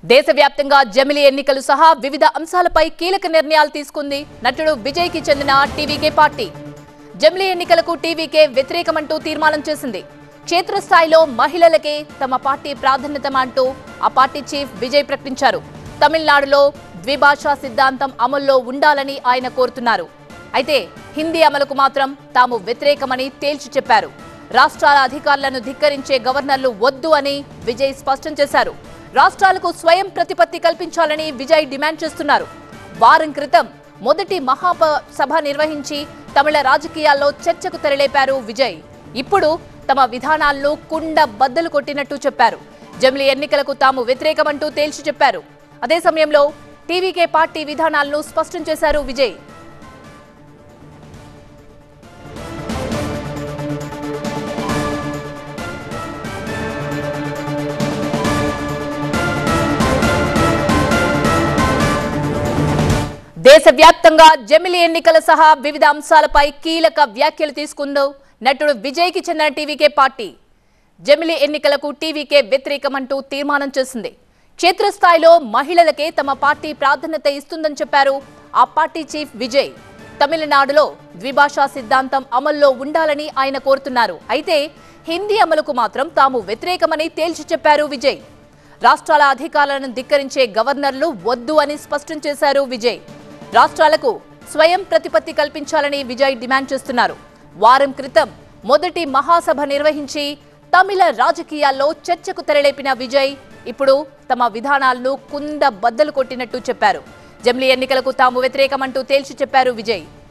దేశవ్యాప్తంగా జమిలీ ఎన్నికలు సహా వివిధ అంశాలపై కీలక నిర్ణయాలు తీసుకుంది నటుడు విజయ్కి చెందిన టీవీకే పార్టీ జమిలీ ఎన్నికలకు టీవీకే వ్యతిరేకమంటూ తీర్మానం చేసింది క్షేత్రస్థాయిలో మహిళలకే తమ పార్టీ ప్రాధాన్యత అంటూ ఆ పార్టీ చీఫ్ విజయ్ ప్రకటించారు తమిళనాడులో ద్విభాషా సిద్ధాంతం అమల్లో ఉండాలని ఆయన కోరుతున్నారు అయితే హిందీ అమలుకు మాత్రం తాము వ్యతిరేకమని తేల్చి చెప్పారు రాష్ట్రాల అధికారులను ధిక్కరించే గవర్నర్లు వద్దు అని విజయ్ స్పష్టం చేశారు రాష్ట్రాలకు స్వయం ప్రతిపత్తి కల్పించాలని విజయ్ డిమాండ్ చేస్తున్నారు వారం క్రితం మొదటి మహాప సభ నిర్వహించి తమిళ రాజకీయాల్లో చర్చకు తెరలేపారు విజయ్ ఇప్పుడు తమ విధానాలను కుండ బద్దలు కొట్టినట్టు చెప్పారు జమిలీ ఎన్నికలకు తాము వ్యతిరేకమంటూ తేల్చి చెప్పారు అదే సమయంలో టీవీకే పార్టీ విధానాలను స్పష్టం చేశారు విజయ్ దేశవ్యాప్తంగా జమిలీ ఎన్నికల సహా వివిధ అంశాలపై కీలక వ్యాఖ్యలు తీసుకుందో నటుడు విజయ్కి చెందిన టీవీకే పార్టీ జమిలీ ఎన్నికలకు టీవీకే వ్యతిరేకమంటూ తీర్మానం చేసింది క్షేత్రస్థాయిలో మహిళలకే తమ పార్టీ ప్రాధాన్యత ఇస్తుందని చెప్పారు ఆ పార్టీ చీఫ్ విజయ్ తమిళనాడులో ద్విభాషా సిద్ధాంతం అమల్లో ఉండాలని ఆయన కోరుతున్నారు అయితే హిందీ అమలుకు మాత్రం తాము వ్యతిరేకమని తేల్చి చెప్పారు విజయ్ రాష్ట్రాల అధికారులను ధిక్కరించే గవర్నర్లు వద్దు అని స్పష్టం చేశారు విజయ్ రాష్ట్రాలకు స్వయం ప్రతిపత్తి కల్పించాలని విజయ్ డిమాండ్ చేస్తున్నారు వారం క్రితం మొదటి మహాసభ నిర్వహించి తమిళ రాజకీయాల్లో చర్చకు తెరలేపిన విజయ్ ఇప్పుడు తమ విధానాలను కుంద బద్దలు కొట్టినట్టు చెప్పారు జమిలీ ఎన్నికలకు తాము వ్యతిరేకమంటూ తేల్చి చెప్పారు విజయ్